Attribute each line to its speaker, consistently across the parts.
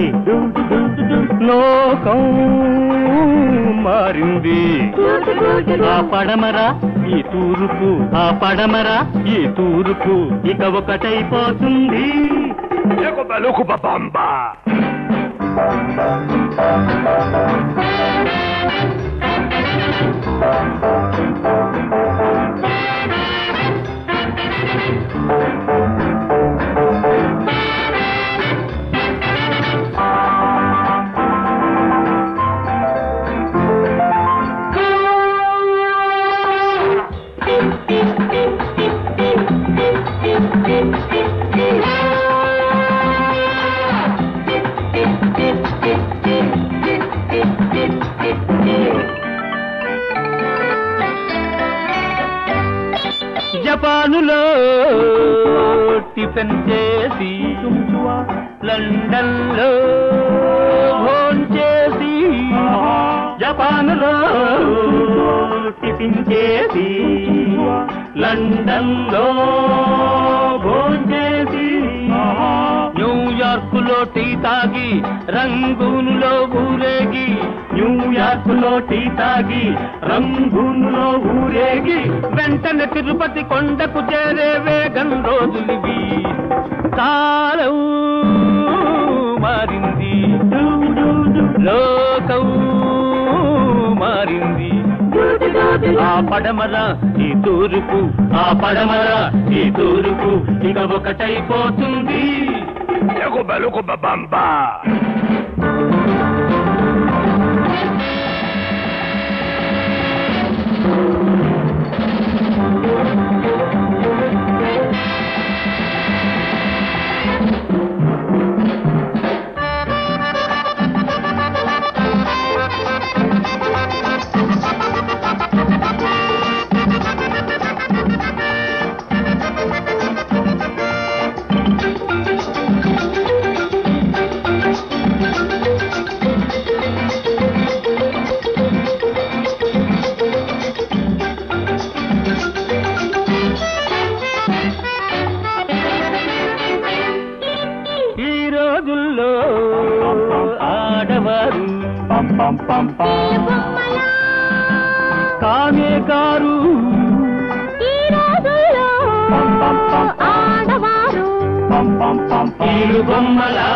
Speaker 1: లోకం మారింది ఆ పడమర ఈ తూర్పు ఆ పడమర ఈ తూర్పు ఇక ఒకటైపోతుంది
Speaker 2: Ecco bello cupa bamba.
Speaker 1: జపానులో టిఫిన్ చేసి లండన్ లో భోన్ చేసి జపానులో టిఫిన్ చేసి లండన్ లో భోన్ చేసి న్యూయార్క్ లో టీ తాగి రంగూనులో ఊరేగి న్యూయార్క్ లో టీ తాగి రంగూనులో ఊరేగి వెంటనే తిరుపతి కొండకు చేరే వేగం రోజులివి కాలం మారింది లోకం మారింది ఆ పడమర ఈ తూర్పు ఆ పడమర ఈ తూర్పు ఇక ఒకటైపోతుంది
Speaker 2: Ecco bello cupa bamba.
Speaker 1: ఈ రోజుల్లో ఆడవారు కానే కారు
Speaker 3: ఆడవారు
Speaker 1: కీలు బొమ్మలా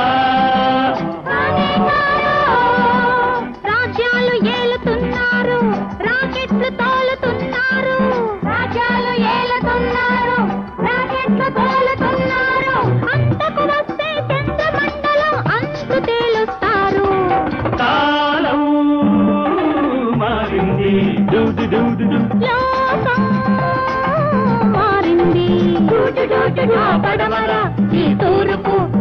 Speaker 3: రాజ్యాలు ఏలుతున్నారు రాకెట్లు తోలుతున్నారు రాజ్యాలు ఏలుతున్నారు రాకెట్లు తోలుతున్నారు అంతకు వస్తే చంద్రమండలం అంతు తేలుస్తారు
Speaker 1: కాలం మారింది డూడు డూడు డు.
Speaker 3: లోకం మారింది ఆ పడమర ఈ తూర్పు